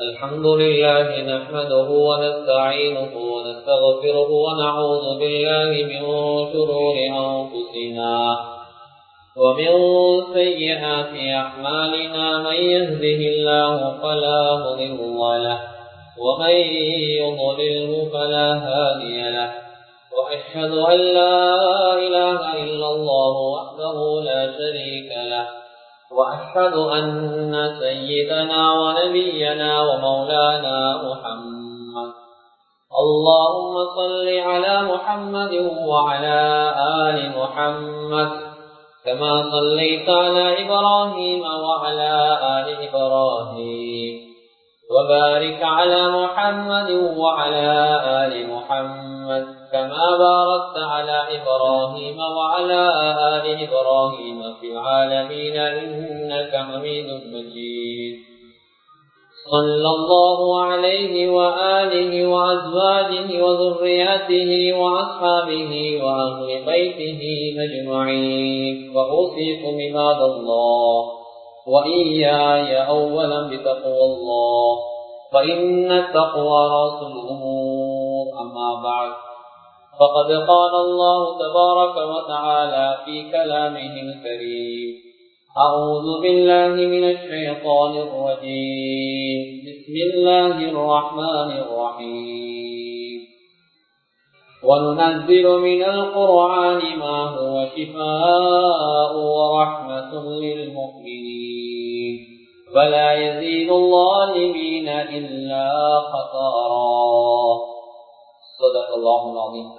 الحمد لله نحمده ونستعينه ونستغفره ونعوذ بالله من شرور أنفسنا ومن سيئات أعمالنا من يهده الله فلا مضل له ومن يضلله فلا هادي له وأشهد أن لا إله إلا الله وحده لا شريك له وأشهد أن سيدنا ونبينا ومولانا محمد اللهم صل على محمد وعلى آل محمد كما صليت على إبراهيم وعلى آل إبراهيم وبارك على محمد وعلى آل محمد كما باركت على إبراهيم وعلى آل إبراهيم في العالمين إنك حميد مجيد صلى الله عليه وآله وأزواجه وذرياته وأصحابه وأهل بيته أجمعين وأوصيكم عباد الله وإياي أولا بتقوى الله فإن التقوى رأس الأمور أما بعد فقد قال الله تبارك وتعالى في كلامه الكريم أعوذ بالله من الشيطان الرجيم بسم الله الرحمن الرحيم وننزل من القرآن ما هو شفاء ورحمة للمؤمنين ولا يزيد الظالمين إلا خسارا صدق الله العظيم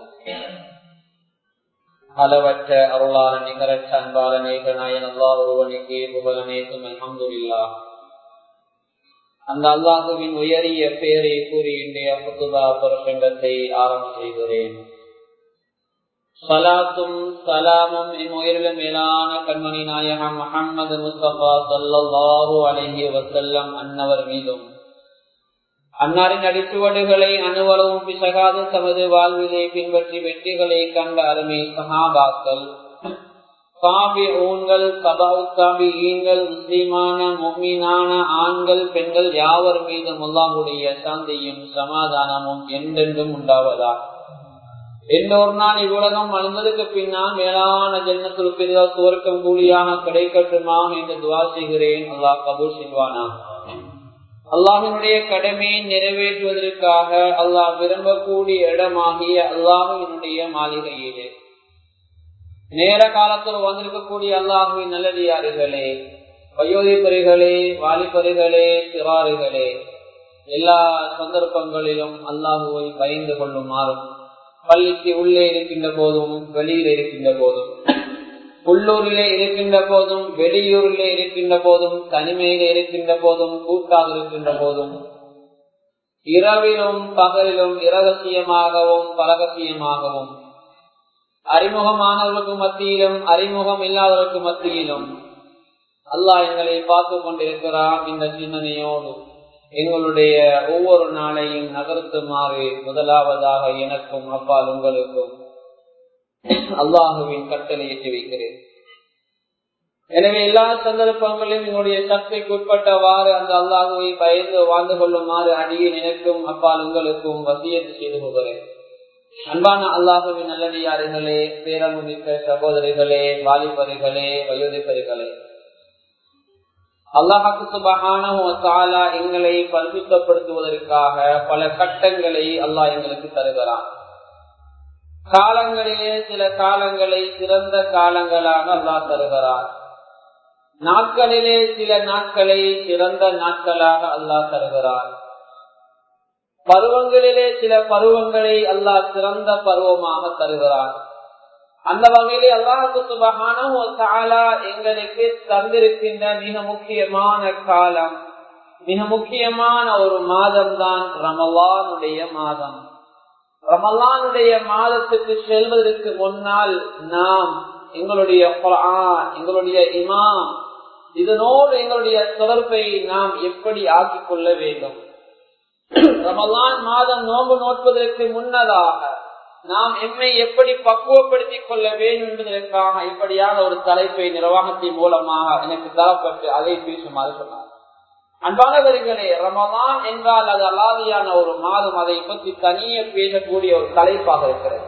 அளவற்ற அருளான நிகரற்ற அன்பால நேகநாயன் அல்லா ஒருவனுக்கு புகழனேசும் அல்ஹம்துலில்லா அந்த அல்லாஹுவின் உயரிய பெயரை கூறி இன்றைய புத்துதா பிரசங்கத்தை ஆரம்பம் செய்கிறேன் சலாத்தும் சலாமும் என் உயிரிலும் மேலான கண்மணி நாயகம் முகமது முஸ்தபா சல்லாஹூ அலஹி வசல்லம் அன்னவர் மீதும் அன்னாரின் அடிச்சுவடுகளை அணுவளவும் பிசகாது தமது வாழ்விலை பின்பற்றி வெற்றிகளை கண்ட அருமை சகாபாக்கள் காபி ஊன்கள் கபாவு காபி ஈன்கள் முஸ்லிமான முக்மீனான ஆண்கள் பெண்கள் யாவர் மீதும் அல்லாஹுடைய சாந்தியும் சமாதானமும் என்றென்றும் உண்டாவதா எல்லோர் நாள் இவ்வுலகம் அழுந்ததுக்கு பின்னால் மேலான ஜென்மத்தில் பிரிதா துவர்க்கம் கூலியாக கிடைக்கட்டுமா என்று துவா செய்கிறேன் அல்லாஹ் கபூர் செய்வானா அல்லாஹினுடைய கடமையை நிறைவேற்றுவதற்காக அல்லாஹ் விரும்பக்கூடிய இடமாகிய அல்லாஹுவினுடைய மாளிகையிலே நேர காலத்தில் வந்திருக்கக்கூடிய அல்லாஹுவின் நல்லடியாறுகளே வயோதிபரிகளே வாலிபரிகளே சிறாறுகளே எல்லா சந்தர்ப்பங்களிலும் அல்லாஹுவை பயந்து கொள்ளுமாறும் பள்ளிக்கு உள்ளே இருக்கின்ற போதும் வெளியில் இருக்கின்ற போதும் உள்ளூரிலே இருக்கின்ற போதும் வெளியூரிலே இருக்கின்ற போதும் தனிமையிலே இருக்கின்ற போதும் கூட்டாக இருக்கின்ற போதும் இரவிலும் பகலிலும் இரகசியமாகவும் பரகசியமாகவும் அறிமுகமானவர்களுக்கு மத்தியிலும் அறிமுகம் இல்லாதவர்களுக்கு மத்தியிலும் அல்லாஹ் எங்களை பார்த்து கொண்டிருக்கிறான் இந்த சிந்தனையோடு எங்களுடைய ஒவ்வொரு நாளையும் நகர்த்துமாறு முதலாவதாக எனக்கும் அப்பால் உங்களுக்கும் அல்லாஹுவின் கட்டளை ஏற்றி வைக்கிறேன் எனவே எல்லா சந்தர்ப்பங்களிலும் என்னுடைய சக்திக்கு உட்பட்டவாறு அந்த அல்லாஹுவை பயந்து வாழ்ந்து கொள்ளுமாறு அடியே நினைக்கும் அப்பால் உங்களுக்கும் வசியத்து செய்து கொள்கிறேன் அன்பான அல்லாஹுவின் நல்லடியாறுகளே பேரமுமிக்க சகோதரிகளே வாலிபரிகளே வயோதிபரிகளே அல்லாஹாக்கு சுபகான எங்களை பரிசுத்தப்படுத்துவதற்காக பல கட்டங்களை அல்லாஹ் எங்களுக்கு தருகிறான் காலங்களிலே சில காலங்களை சிறந்த காலங்களாக அல்லாஹ் தருகிறார் நாட்களிலே சில நாட்களை சிறந்த நாட்களாக அல்லாஹ் தருகிறார் பருவங்களிலே சில பருவங்களை அல்லாஹ் சிறந்த பருவமாக தருகிறார் அந்த வகையிலே அல்லாஹுக்கு சுபகான எங்களுக்கு தந்திருக்கின்ற மிக முக்கியமான காலம் மிக முக்கியமான ஒரு மாதம் தான் ரமலானுடைய மாதம் ரமலானுடைய மாதத்துக்கு செல்வதற்கு முன்னால் நாம் எங்களுடைய குரான் எங்களுடைய இமாம் இதனோடு எங்களுடைய தொடர்பை நாம் எப்படி ஆக்கிக் கொள்ள வேண்டும் ரமலான் மாதம் நோன்பு நோட்பதற்கு முன்னதாக நாம் எம்மை எப்படி பக்குவப்படுத்திக் கொள்ள வேண்டும் என்பதற்காக இப்படியான ஒரு தலைப்பை நிர்வாகத்தின் மூலமாக எனக்கு தரப்பட்டு அதை பேசுமாறு சொன்னார் அன்பானவர்களே ரமதான் என்றால் அது அலாதியான ஒரு மாதம் அதை பற்றி தனிய பேசக்கூடிய ஒரு தலைப்பாக இருக்கிறது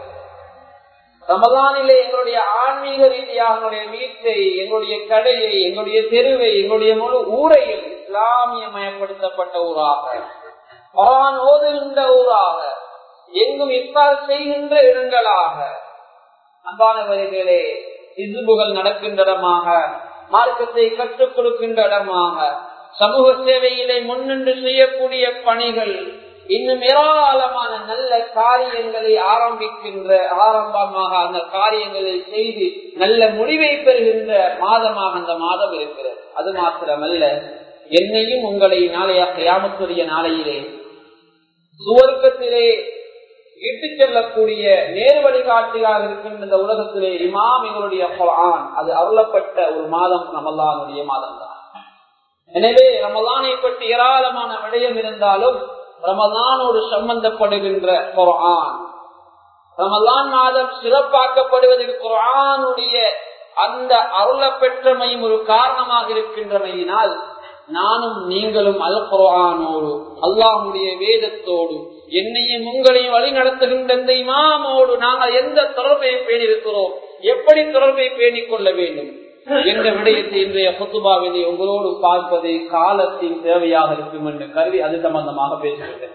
ரமதானிலே எங்களுடைய ஆன்மீக ரீதியாக எங்களுடைய வீட்டை எங்களுடைய கடையை எங்களுடைய தெருவை எங்களுடைய முழு ஊரையும் இஸ்லாமியமயப்படுத்தப்பட்ட ஊராக குரான் ஓதுகின்ற ஊராக எங்கும் இஃப்தார் செய்கின்ற இடங்களாக அன்பானவர்களே இசுபுகள் நடக்கின்ற இடமாக மார்க்கத்தை கற்றுக் கொடுக்கின்ற இடமாக சமூக சேவையிலே முன்னின்று செய்யக்கூடிய பணிகள் இன்னும் ஏராளமான நல்ல காரியங்களை ஆரம்பிக்கின்ற ஆரம்பமாக அந்த காரியங்களை செய்து நல்ல முடிவை பெறுகின்ற மாதமாக அந்த மாதம் இருக்கிறது அது மாத்திரமல்ல என்னையும் உங்களை நாளைய கியாமத்துடைய நாளையிலே சுவர்க்கத்திலே இட்டு செல்லக்கூடிய நேரு வழிகாட்டியாக இருக்கின்ற இந்த உலகத்திலே இமாம் எங்களுடைய குரான் அது அருளப்பட்ட ஒரு மாதம் ரமலானுடைய மாதம் தான் எனவே ரமலானை பற்றி ஏராளமான விடயம் இருந்தாலும் ரமலானோடு சம்பந்தப்படுகின்ற குரான் ரமலான் மாதம் சிறப்பாக்கப்படுவதற்கு குரானுடைய அந்த அருள பெற்றமையும் ஒரு காரணமாக இருக்கின்றமையினால் நானும் நீங்களும் அல் குரானோடு அல்லாஹுடைய வேதத்தோடு என்னையும் உங்களையும் வழி நடத்துகின்ற இந்த இமாமோடு நாங்கள் எந்த தொடர்பை பேணியிருக்கிறோம் எப்படி தொடர்பை பேணிக் கொள்ள வேண்டும் என்ற விடயத்தை இன்றைய புத்துபாவினை உங்களோடு பார்ப்பது காலத்தின் தேவையாக இருக்கும் என்ற கருவி அது சம்பந்தமாக பேசுகிறேன்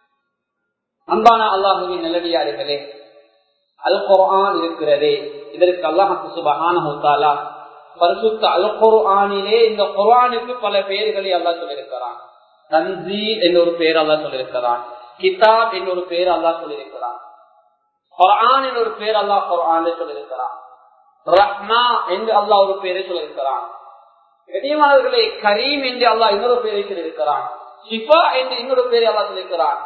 அன்பான அல்லாஹுவின் நல்லடியார்களே அல் குரான் இருக்கிறதே இதற்கு அல்லாஹு சுபஹானா பரிசுத்த அல் குரானிலே இந்த குரானுக்கு பல பெயர்களை அல்லாஹ் சொல்லியிருக்கிறான் தன்சி என்ற ஒரு பெயர் அல்லாஹ் சொல்லியிருக்கிறான் கிதாப் என்ற ஒரு பெயர் அல்லாஹ் சொல்லியிருக்கிறான் குரான் என்ற ஒரு பெயர் அல்லாஹ் குரான் சொல்லியிருக்கிறான் ரஹ்மா என்று அல்லாஹ் ஒரு பெயரை சொல்லியிருக்கிறான் கண்ணியமானவர்களே கரீம் என்று அல்லாஹ் இன்னொரு பெயரை சொல்லியிருக்கிறான் ஷிஃபா என்று இன்னொரு பெயரை அல்லாஹ் சொல்லியிருக்கிறான்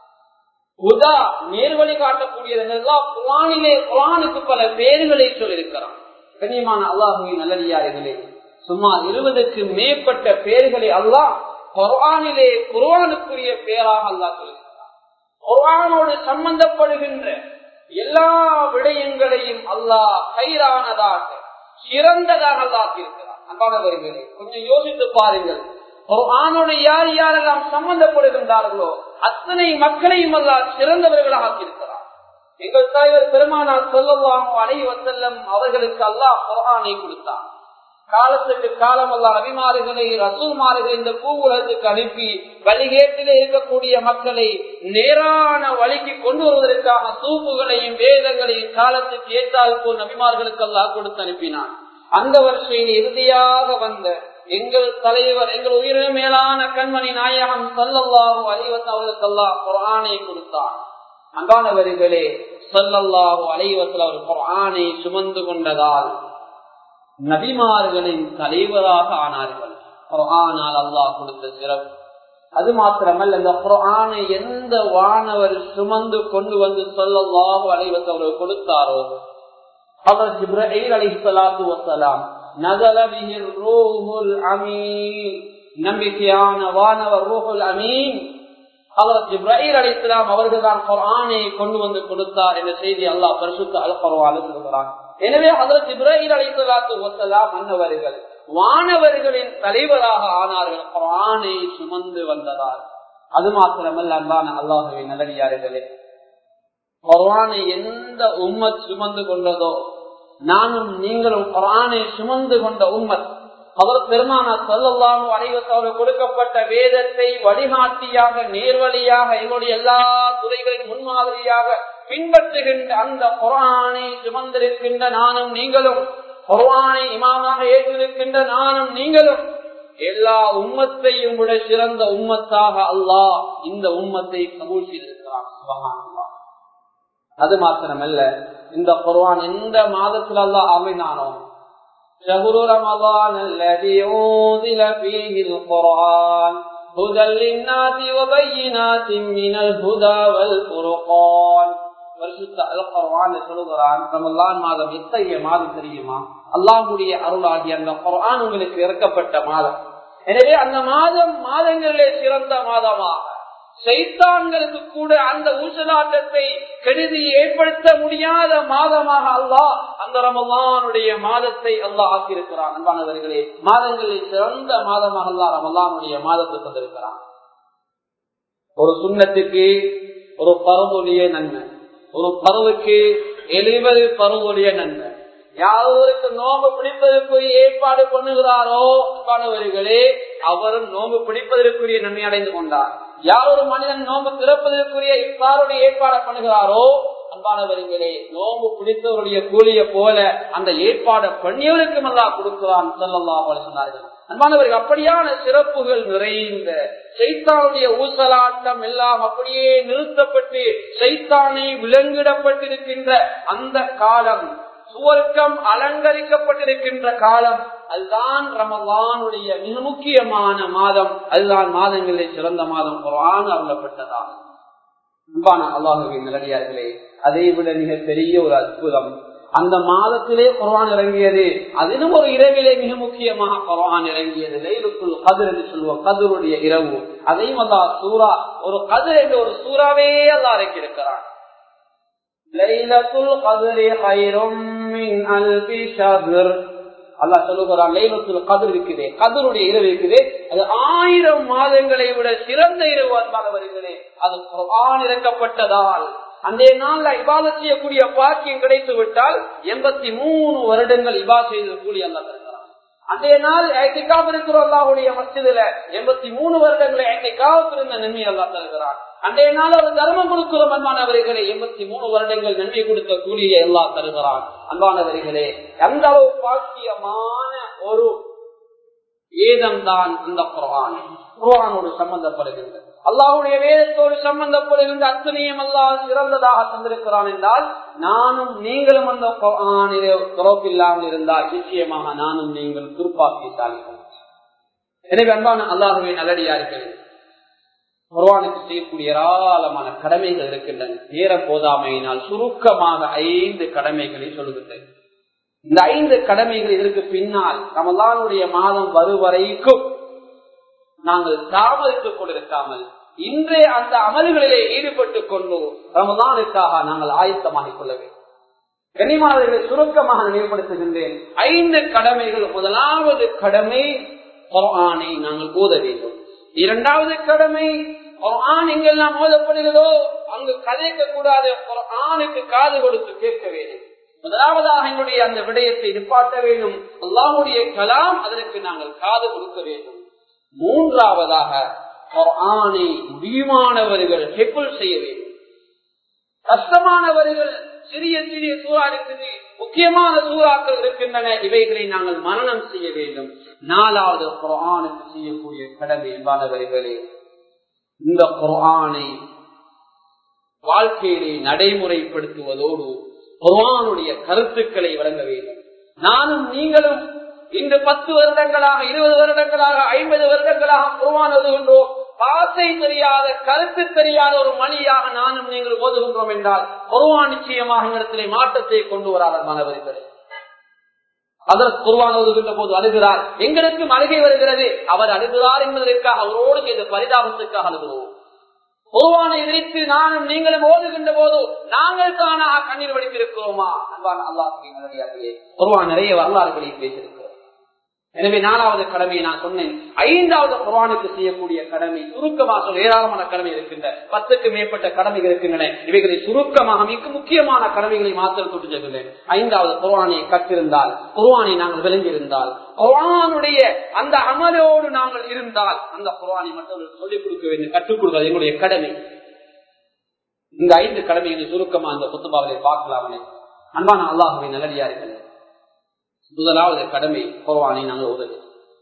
உதா நேர்வழி காட்டக்கூடியது குரானிலே குரானுக்கு பல பெயர்களை சொல்லியிருக்கிறான் கண்ணியமான அல்லாஹுவின் நல்லடியார்களே சுமார் இருபதுக்கு மேற்பட்ட பெயர்களை அல்லாஹ் குரானிலே குரானுக்குரிய பெயராக அல்லாஹ் சொல்லியிருக்கிறான் குரானோடு சம்பந்தப்படுகின்ற எல்லா விடயங்களையும் அல்லாஹ் கைரானதாக சிறந்ததாக அல்லாஹ் இருக்கிறான் அன்பானவர்களே கொஞ்சம் யோசித்து பாருங்கள் ஆணோடு யார் யாரெல்லாம் சம்பந்தப்படுகின்றார்களோ அத்தனை மக்களையும் அல்லாஹ் சிறந்தவர்களாக இருக்கிறார் எங்கள் தலைவர் பெருமானார் சொல்லவாங்க அனைவசல்லம் அவர்களுக்கு அல்லாஹ் குரானை கொடுத்தார் காலத்துக்கு காலம் அல்ல அபிமாறுகளை ரசூல்மாறுகளை இந்த பூவுலகத்துக்கு அனுப்பி வழிகேட்டிலே இருக்கக்கூடிய மக்களை நேரான வழிக்கு கொண்டு வருவதற்காக தூப்புகளையும் வேதங்களையும் காலத்துக்கு ஏற்றால் போல் நபிமார்களுக்கு அல்லாஹ் கொடுத்து அனுப்பினான் அந்த வரிசையில் இறுதியாக வந்த எங்கள் தலைவர் எங்கள் உயிரின மேலான கண்மணி நாயகம் சல்லல்லாஹு அலைவத் அவர்களுக்கு அல்லாஹ் குரானை கொடுத்தார் அன்பானவர்களே சல்லல்லாஹு அலைவத்தில் அவர் குரானை சுமந்து கொண்டதால் நபிமார்களின் தலைவராக ஆனார்கள் குரானால் அல்லாஹ் கொடுத்த சிறப்பு அது மாத்திரமல்ல இந்த குரானை எந்த வானவர் சுமந்து கொண்டு வந்து சொல்லல்லாஹு அலைவத் அவர்கள் கொடுத்தாரோ அவர் ஜிப்ரஹீல் அலைஹிஸ்ஸலாத்து வஸலாம் நஸல பிஹி ரூஹுல் அமீன் நம்பிக்கையான வானவர் ரூஹுல் அமீன் அவர் ஜிப்ரஹீல் அலைஹிஸ்ஸலாம் அவர்கள் தான் குர்ஆனை கொண்டு வந்து கொடுத்தார் என்ற செய்தி அல்லாஹ் பரிசுத்த அல் குர்ஆனில் சொல்கிறான் எனவே ஹஜரத் இப்ராஹிம் அலைஹிஸ்ஸலாத்து வஸலாம் அன்னவர்கள் வானவர்களின் தலைவராக ஆனார்கள் குர்ஆனை சுமந்து வந்ததால் அது மாத்திரமல்ல அன்பான அல்லாஹுவின் நல்லடியார்களே குர்ஆனை எந்த உம்மத் சுமந்து கொண்டதோ நானும் நீங்களும் குரானை சுமந்து கொண்ட உம்மத் அவர் பெருமான சொல்லல்லாமோ அனைவத்தவர்கள் கொடுக்கப்பட்ட வேதத்தை வழிகாட்டியாக நேர்வழியாக எங்களுடைய எல்லா துறைகளின் முன்மாதிரியாக பின்பற்றுகின்ற அந்த குரானை சுமந்திருக்கின்ற நானும் நீங்களும் குரானை இமாமாக ஏற்றிருக்கின்ற நானும் நீங்களும் எல்லா உம்மத்தையும் விட சிறந்த உம்மத்தாக அல்லாஹ் இந்த உம்மத்தை கபூல் செய்திருக்கிறான் சுபஹானல்லாஹ் அது மாத்திரமல்ல இந்த குர்ஆன் எந்த மாதத்தில் அல்லாஹ் அமைனானோ شهر رمضان الذي أنزل فيه القرآن هدى للناس وبينات من الهدى والفرقان பரிசுத்த அல் குர்ஆன் சொல்லுகிறான் ரமலான் மாதம் எத்தகைய மாதம் தெரியுமா அல்லாஹ்வுடைய அருளாகி அந்த குர்ஆன் உங்களுக்கு இறக்கப்பட்ட மாதம் எனவே அந்த மாதம் மாதங்களிலே சிறந்த மாதமாக சைத்தான்களுக்கு கூட அந்த ஊசலாட்டத்தை கெடுதி ஏற்படுத்த முடியாத மாதமாக அல்லாஹ் அந்த ரமலானுடைய மாதத்தை அல்லாஹ் ஆக்கியிருக்கிறான் அன்பானவர்களே மாதங்களில் சிறந்த மாதமாக அல்லாஹ் ரமலானுடைய மாதத்தை தந்திருக்கிறான் ஒரு சுண்ணத்துக்கு ஒரு பருவொழிய நன்மை ஒரு பருவுக்கு எழுபது பருவொழிய நன்மை யாருக்கு நோம்பு பிடிப்பதற்குரிய ஏற்பாடு பண்ணுகிறாரோ அன்பானவர்களே அவரும் நோம்பு பிடிப்பதற்குரிய நன்மை அடைந்து கொண்டார் யார் ஒரு மனிதன் நோம்பு திறப்பதற்குரிய இப்பாருடைய ஏற்பாடு பண்ணுகிறாரோ அன்பானவர்களே நோம்பு பிடித்தவருடைய கூலிய போல அந்த ஏற்பாடு பண்ணியவருக்கும் எல்லாம் கொடுக்கிறான் செல்லல்லா சொன்னார்கள் அன்பானவர்கள் அப்படியான சிறப்புகள் நிறைந்த சைத்தானுடைய ஊசலாட்டம் எல்லாம் அப்படியே நிறுத்தப்பட்டு சைத்தானை விலங்கிடப்பட்டிருக்கின்ற அந்த காலம் சுவர்க்கம் அலங்கரிக்கப்பட்டிருக்கின்ற காலம் அதுதான் ரமலானுடைய மிக முக்கியமான மாதம் அதுதான் மாதங்களில் சிறந்த மாதம் குரான் அருளப்பட்டதாகும் அன்பான அல்லாஹுவின் நிலடியார்களே அதை விட மிக பெரிய ஒரு அற்புதம் அந்த மாதத்திலே குரான் இறங்கியது அதிலும் ஒரு இரவிலே மிக முக்கியமாக குரான் இறங்கியது லைலுக்குள் கதிர் என்று சொல்லுவோம் கதிருடைய இரவு அதையும் அல்லா சூரா ஒரு கதிர் என்ற ஒரு சூறாவே அல்லா இறக்கியிருக்கிறான் லைலத்துல் கதிரி ஹைரும் மின் அல்பி ஷஹர் அல்லா சொல்லுகிறான் லைலத்துல் கதிர் இருக்குது கதிருடைய இரவு இருக்குது அது ஆயிரம் மாதங்களை விட சிறந்த இரவு அன்பாக வருகிறேன் அது குரான் இறக்கப்பட்டதால் அந்த நாள்ல இபாத செய்யக்கூடிய பாக்கியம் கிடைத்து விட்டால் எண்பத்தி மூணு வருடங்கள் இபா செய்த கூலி அல்லா தருகிறான் அன்றைய நாள் ஐட்டிக்காப் இருக்கிற அல்லாவுடைய மசிதில எண்பத்தி மூணு வருடங்களை ஐட்டிக்காவுக்கு இருந்த நன்மை அல்லா தருகிறான் அன்றைய நாள் அவர் தர்மம் கொடுக்கிறோம் அன்பானவர்களே எண்பத்தி மூணு வருடங்கள் நன்மை கொடுத்த கூலியை எல்லாம் தருகிறான் அன்பானவர்களே அந்த அளவு பாக்கியமான ஒரு வேதம் தான் அந்த குரான் குரானோடு சம்பந்தப்படுகின்றது அல்லாவுடைய வேதத்தோடு சம்பந்தப்படுகின்ற அத்தனையும் அல்லாஹ் சிறந்ததாக தந்திருக்கிறான் என்றால் நானும் நீங்களும் அந்த துறப்பில்லாமல் இருந்தால் நிச்சயமாக நானும் நீங்கள் துருப்பாக்கிட்டார்கள் எனவே அன்பான அல்லாஹுவே நல்லடியார்கள் குர்வானுக்கு செய்யக்கூடிய ஏராளமான கடமைகள் இருக்கின்றன நேர போதாமையினால் சுருக்கமாக ஐந்து கடமைகளை சொல்லுகின்றன இந்த ஐந்து கடமைகள் இதற்கு பின்னால் ரமலானுடைய மாதம் வருவரைக்கும் நாங்கள் தாமதித்துக் கொண்டிருக்காமல் இன்றே அந்த அமல்களிலே ஈடுபட்டுக் கொண்டு ரமலானுக்காக நாங்கள் ஆயத்தமாகிக் கொள்ள வேண்டும் கனிமானவர்களை சுருக்கமாக நினைவுபடுத்துகின்றேன் ஐந்து கடமைகள் முதலாவது கடமை குரானை நாங்கள் ஓத வேண்டும் இரண்டாவது கடமை குரான் எங்கெல்லாம் ஓதப்படுகிறதோ அங்கு கதைக்க கூடாது குரானுக்கு காது கொடுத்து கேட்க வேண்டும் முதலாவதாக எங்களுடைய அந்த விடயத்தை நிப்பாட்ட வேண்டும் அல்லாவுடைய கலாம் அதற்கு நாங்கள் காது கொடுக்க வேண்டும் மூன்றாவதாக ஆணை முடியுமானவர்கள் ஹெப்புல் செய்ய வேண்டும் கஷ்டமானவர்கள் சிறிய சிறிய சூறா இருக்குது முக்கியமான சூறாக்கள் இருக்கின்றன இவைகளை நாங்கள் மரணம் செய்ய வேண்டும் நாலாவது குரானுக்கு செய்யக்கூடிய கடமை என்பானவர்களே இந்த குரானை வாழ்க்கையிலே நடைமுறைப்படுத்துவதோடு குரானுடைய கருத்துக்களை வழங்க வேண்டும் நானும் நீங்களும் இன்று பத்து வருடங்களாக இருபது வருடங்களாக ஐம்பது வருடங்களாக குருவான் ஓதுகின்றோம் பாசை தெரியாத கருத்து தெரியாத ஒரு மணியாக நானும் நீங்கள் ஓதுகின்றோம் என்றால் குருவான் நிச்சயமாக இடத்திலே மாற்றத்தை கொண்டு வராத மாணவர்களே அதற்கு குருவான் ஓதுகின்ற போது அழுகிறார் எங்களுக்கும் அழுகை வருகிறது அவர் அழுகிறார் என்பதற்காக அவரோடு செய்த பரிதாபத்துக்காக அழுகிறோம் குருவானை எதிர்த்து நானும் நீங்களும் ஓதுகின்ற போது நாங்கள் தானா கண்ணீர் வடித்திருக்கிறோமா அன்பான அல்லாஹே குருவான் நிறைய வரலாறுகளை பேசியிருக்கிறோம் எனவே நாலாவது கடமையை நான் சொன்னேன் ஐந்தாவது குரானுக்கு செய்யக்கூடிய கடமை சுருக்கமாக சொல்ல ஏராளமான கடமை இருக்கின்ற பத்துக்கு மேற்பட்ட கடமைகள் இருக்கின்றன இவைகளை சுருக்கமாக மிக முக்கியமான கடமைகளை மாத்திரம் தொட்டு செல்கிறேன் ஐந்தாவது குரானை கற்றிருந்தால் குர்வானை நாங்கள் விளங்கியிருந்தால் குரானுடைய அந்த அமலோடு நாங்கள் இருந்தால் அந்த குரானை மற்றவர்கள் சொல்லிக் கொடுக்க வேண்டும் கற்றுக் கொடுப்பது எங்களுடைய கடமை இந்த ஐந்து கடமைகளை சுருக்கமா அந்த புத்துபாவலை பார்க்கலாமே அன்பான அல்லாஹுவை நல்லடியா இருக்கிறேன் முதலாவது கடமை குர்வானை நாங்கள் ஓதுவது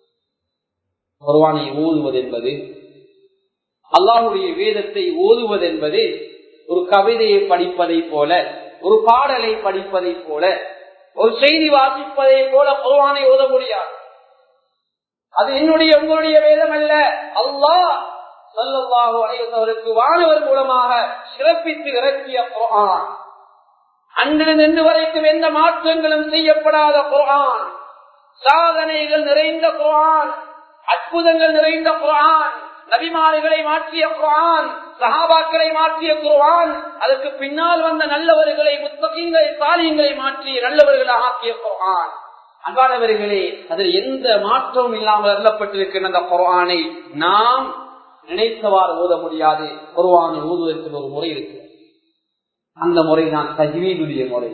குர்வானை ஓதுவது என்பது அல்லாஹுடைய வேதத்தை ஓதுவது என்பது ஒரு கவிதையை படிப்பதை போல ஒரு பாடலை படிப்பதை போல ஒரு செய்தி வாசிப்பதை போல குர்வானை ஓத முடியாது அது என்னுடைய உங்களுடைய வேதம் அல்ல அல்லாஹ் சல்லாஹு அலைவருக்கு வானவர் மூலமாக சிறப்பித்து இறக்கிய குர்ஆன் அன்றிலிருந்து இன்று வரைக்கும் எந்த மாற்றங்களும் செய்யப்படாத குரான் சாதனைகள் நிறைந்த குரான் அற்புதங்கள் நிறைந்த குரான் நபிமாறுகளை மாற்றிய குரான் சஹாபாக்களை மாற்றிய குர்ஆன் அதற்கு பின்னால் வந்த நல்லவர்களை முத்தகங்களை சாலியங்களை மாற்றி நல்லவர்களாக ஆக்கிய குர்ஆன் அன்பானவர்களே அதில் எந்த மாற்றமும் இல்லாமல் அருளப்பட்டிருக்கிற அந்த குர்ஆனை நாம் நினைத்தவாறு ஓத முடியாது குர்ஆனை ஓதுவதற்கு ஒரு முறை இருக்கு அந்த முறை தான் தஜ்வீதுடைய முறை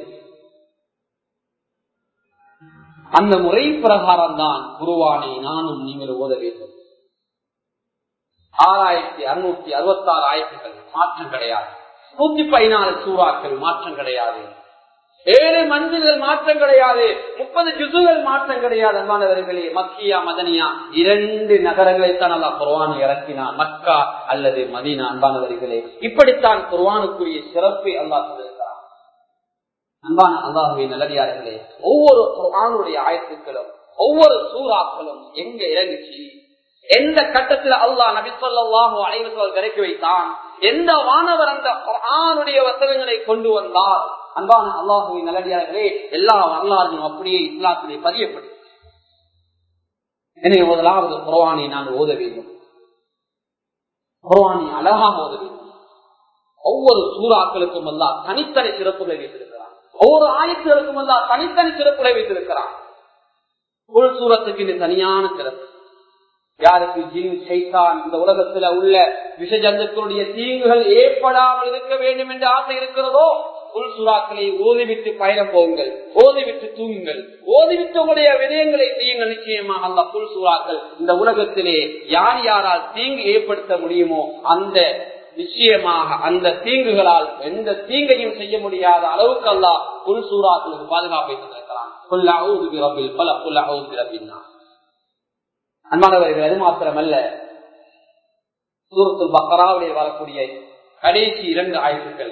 அந்த முறை பிரகாரம் தான் குருவானை நானும் நீங்கள் ஓத வேண்டும் ஆறாயிரத்தி அறுநூத்தி அறுபத்தி ஆறு ஆயிரத்துகள் மாற்றம் கிடையாது நூத்தி பதினாலு சூறாக்கள் மாற்றம் கிடையாது ஏழு மஞ்சள்கள் மாற்றம் கிடையாது முப்பது ஜுசுகள் மாற்றம் கிடையாது அன்பானவர்களே மக்கியா மதனியா இரண்டு நகரங்களை தான் அல்லா குர்வான் இறக்கினான் மக்கா அல்லது மதீனா அன்பானவர்களே இப்படித்தான் குர்வானுக்குரிய சிறப்பை அல்லா சொல்லியிருக்கிறார் அன்பான அல்லாஹுவை நல்லடியார்களே ஒவ்வொரு குர்ஆனுடைய ஆயத்துக்களும் ஒவ்வொரு சூறாக்களும் எங்க இறங்குச்சு எந்த கட்டத்தில் அல்லாஹ் நபி சொல்லாஹு அனைவர்கள் கிடைக்க வைத்தான் எந்த வானவர் அந்த குர்ஆனுடைய வசனங்களை கொண்டு வந்தார் அன்பான அல்லாஹுவின் நல்லடியார்களே எல்லா வரலாறும் அப்படியே இஸ்லாத்திலே பதியப்படும் எனவே முதலாவது குர்ஆனை நான் ஓத வேண்டும் குர்ஆனை அழகாக ஓத வேண்டும் ஒவ்வொரு சூறாக்களுக்கும் அல்லா தனித்தனி சிறப்புகளை வைத்திருக்கிறார் ஒவ்வொரு ஆயத்துகளுக்கும் அல்லா தனித்தனி சிறப்புகளை வைத்திருக்கிறார் ஒரு சூரத்துக்கு இது தனியான சிறப்பு யாருக்கு ஜின் சைத்தான் இந்த உலகத்துல உள்ள விஷஜந்துக்களுடைய தீங்குகள் ஏற்படாமல் இருக்க வேண்டும் என்ற ஆசை இருக்கிறதோ புல் சுறாக்களை ஓதிவிட்டு பயணம் போகுங்கள் ஓதிவிட்டு தூங்குங்கள் ஓதிவிட்டு உங்களுடைய விடயங்களை செய்யுங்கள் நிச்சயமாக அந்த புல் சுறாக்கள் இந்த உலகத்திலே யார் யாரால் தீங்கு ஏற்படுத்த முடியுமோ அந்த நிச்சயமாக அந்த தீங்குகளால் எந்த தீங்கையும் செய்ய முடியாத அளவுக்கு அல்லா புல் சூறாக்களுக்கு பாதுகாப்பை தந்திருக்கிறான் பல புல் அவுது அன்பானவர்கள் அது மாத்திரமல்ல சூரத்துல் பக்கராவிலே வரக்கூடிய கடைசி இரண்டு ஆய்வுகள்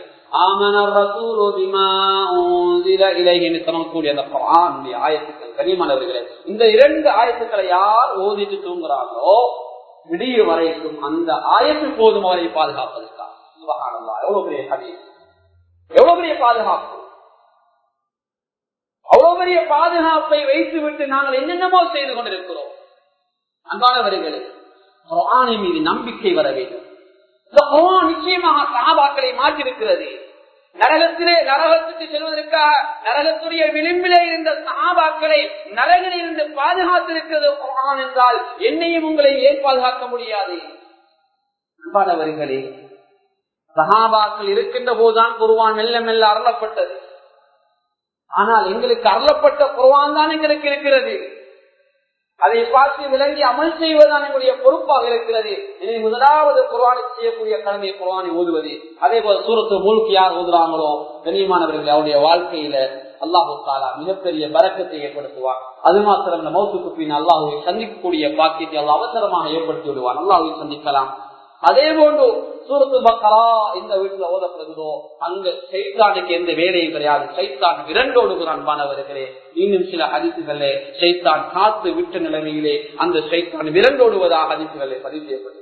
கனிமானவர்களே இந்த இரண்டு ஆயத்துக்களை யார் ஓதிட்டு தூங்குறாங்களோ விடிய வரைக்கும் அந்த ஆயத்து போதும் அவரை பாதுகாப்பதற்காக எவ்வளவு பெரிய கதை எவ்வளவு பெரிய பாதுகாப்பு அவ்வளவு பெரிய பாதுகாப்பை வைத்து விட்டு நாங்கள் என்னென்னமோ செய்து கொண்டிருக்கிறோம் அன்பானவர்களே குரானை மீது நம்பிக்கை வர வேண்டும் இந்த குரான் நிச்சயமாக சகாபாக்களை மாற்றிருக்கிறது நரகத்திலே நரகத்துக்கு செல்வதற்காக நரகத்துடைய விளிம்பிலே இருந்த சகாபாக்களை நரகில் இருந்து பாதுகாத்திருக்கிறது குரான் என்றால் என்னையும் உங்களை ஏன் பாதுகாக்க முடியாது அன்பானவர்களே சகாபாக்கள் இருக்கின்ற போதுதான் குருவான் மெல்ல மெல்ல அருளப்பட்டது ஆனால் எங்களுக்கு அருளப்பட்ட குருவான் தான் எங்களுக்கு இருக்கிறது அதை பார்த்து விளங்கி அமல் செய்வதுதான் எங்களுடைய பொறுப்பாக இருக்கிறது இனி முதலாவது குர்வானை செய்யக்கூடிய கடமை குர்வானை ஓதுவது அதே போல சூரத்து மூழ்கி யார் ஓதுறாங்களோ கண்ணியமானவர்கள் அவருடைய வாழ்க்கையில அல்லாஹு தாலா மிகப்பெரிய பறக்கத்தை ஏற்படுத்துவார் அது மாத்திரம் இந்த மௌத்துக்கு பின் அல்லாஹுவை சந்திக்கக்கூடிய பாக்கியத்தை அல்லா அவசரமாக ஏற்படுத்தி விடுவான் அல்லாஹுவை சந்திக்கலாம் அதே போன்று சூரத்து பக்கரா இந்த வீட்டுல ஓதப்படுகிறதோ அங்க சைத்தானுக்கு எந்த வேலையும் கிடையாது சைத்தான் விரண்டோடுகிறான் மாணவர்களே இன்னும் சில அதிசுகளே சைத்தான் காத்து விட்ட நிலைமையிலே அந்த சைத்தான் விரண்டோடுவதாக அதிசுகளே பதிவு செய்யப்படும்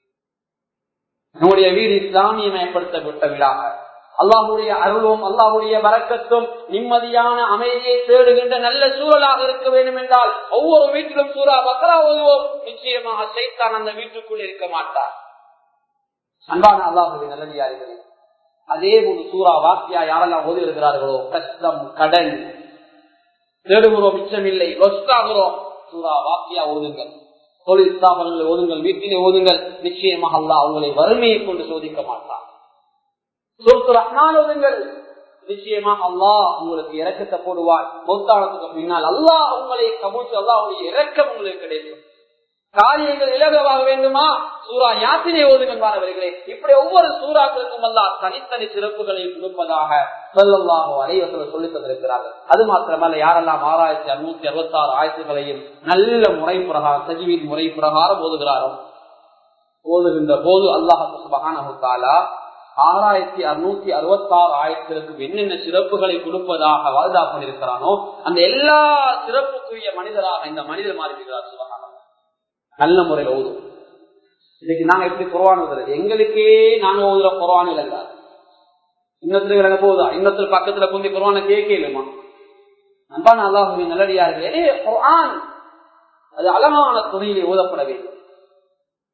நம்முடைய வீடு இஸ்லாமியமயப்படுத்தப்பட்ட விழாக அல்லாஹுடைய அருளும் அல்லாஹுடைய வரக்கத்தும் நிம்மதியான அமைதியை தேடுகின்ற நல்ல சூழலாக இருக்க வேண்டும் என்றால் ஒவ்வொரு வீட்டிலும் சூறா பக்கரா ஓதுவோம் நிச்சயமாக சைத்தான் அந்த வீட்டுக்குள் இருக்க மாட்டார் அன்பான அல்லாஹுடைய நல்லடியார்களே அதே ஒரு சூறா வாக்கியா யாரெல்லாம் ஓதி இருக்கிறார்களோ கஷ்டம் கடன் தேடுகிறோம் மிச்சமில்லை ரொஸ்டாகிறோம் சூறா வாக்கியா ஓதுங்கள் தொழில் ஸ்தாபனங்களை ஓதுங்கள் வீட்டிலே ஓதுங்கள் நிச்சயமாக அல்லா அவங்களை வறுமையை கொண்டு சோதிக்க மாட்டார் சுருத்து ரஹ்மான் ஓதுங்கள் நிச்சயமாக அல்லாஹ் உங்களுக்கு இறக்கத்தை போடுவார் மௌத்தானத்துக்கு பின்னால் அல்லாஹ் உங்களை கபூச்சு அல்லாஹுடைய இறக்கம் உங்களுக்கு கிடைக்கும் காரியங்கள் இலகவாக வேண்டுமா சூரா யாத்திரை ஓதுங்கள் மாணவர்களே இப்படி ஒவ்வொரு சூறாக்களுக்கும் அல்லா தனித்தனி சிறப்புகளை கொடுப்பதாக சொல்லல்லாமோ அனைவர்கள் சொல்லி தந்திருக்கிறார்கள் அது மாத்திரமல்ல யாரெல்லாம் ஆறாயிரத்தி அறுநூத்தி அறுபத்தி ஆறு ஆயிரத்துகளையும் நல்ல முறை பிரகாரம் சஜிவின் முறை பிரகாரம் ஓதுகிறாரோ ஓதுகின்ற போது அல்லாஹாலா ஆறாயிரத்தி அறுநூத்தி அறுபத்தி ஆறு ஆயிரத்திற்கு என்னென்ன சிறப்புகளை கொடுப்பதாக வாழ்தா பண்ணிருக்கிறானோ அந்த எல்லா சிறப்புக்குரிய மனிதராக இந்த மனிதர் மாறிவிடுகிறார் சுபகான நல்ல முறையில் ஓதும் இன்னைக்கு நாங்க எப்படி குறவான் ஓதுறது எங்களுக்கே நாங்க ஓதுற குறவான் இல்லைங்க இன்னத்துல எனக்கு போதா இன்னத்துல பக்கத்துல குந்தி குறவான கேட்கலுமா அன்பான அல்லாஹுவின் நல்லடியார்களே குர்ஆன் அது அழகான துணையிலே ஓதப்பட வேண்டும்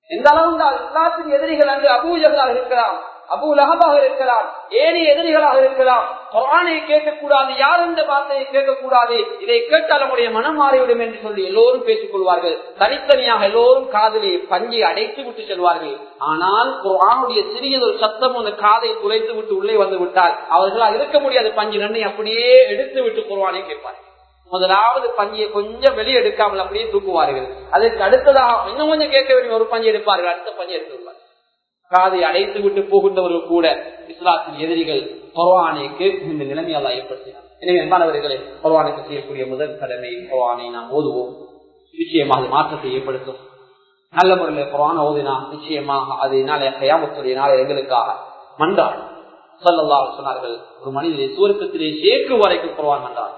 எந்த அளவு இஸ்லாத்தின் எதிரிகள் அன்று அபூஜகளாக இருக்கலாம் அபு லஹபாக இருக்கலாம் ஏனைய எதிரிகளாக இருக்கலாம் குரானை கேட்கக்கூடாது யார் என்ற வார்த்தையை கேட்கக்கூடாது இதை கேட்டால் நம்முடைய மனம் மாறிவிடும் என்று சொல்லி எல்லோரும் பேசிக் கொள்வார்கள் தனித்தனியாக எல்லோரும் காதலை பஞ்சை அடைத்து விட்டு செல்வார்கள் ஆனால் குரானுடைய சிறியதொரு சத்தம் ஒன்று காதை குலைத்து விட்டு உள்ளே வந்து விட்டால் அவர்களால் இருக்க முடியாது பஞ்சு நன்மை அப்படியே எடுத்து விட்டு குரானை கேட்பார்கள் முதலாவது பஞ்சியை கொஞ்சம் வெளியே எடுக்காமல் அப்படியே தூக்குவார்கள் அதற்கு அடுத்ததாக இன்னும் கொஞ்சம் கேட்க வேண்டிய ஒரு பஞ்சு எடுப்பார்கள் அடுத்த பஞ்சு எடுத்து விடுவார்கள் காதை அடைத்து விட்டு போகின்றவர்கள் கூட இஸ்லாத்தின் எதிரிகள் பரவானை கேட்கின்ற நிலைமையால் ஏற்படுத்தினார் எனவே அன்பானவர்களே பரவானுக்கு செய்யக்கூடிய முதல் கடமை பரவானை நாம் ஓதுவோம் நிச்சயமாக அது மாற்றத்தை ஏற்படுத்தும் நல்ல முறையில் குரான ஓதினா நிச்சயமாக அது நாளைய கயாமத்துடைய நாளை எங்களுக்காக மன்றாள் சொல்லல்லா சொன்னார்கள் ஒரு மனிதனை சுவர்க்கத்திலே சேர்க்கு வரைக்கும் குரான் மன்றாள்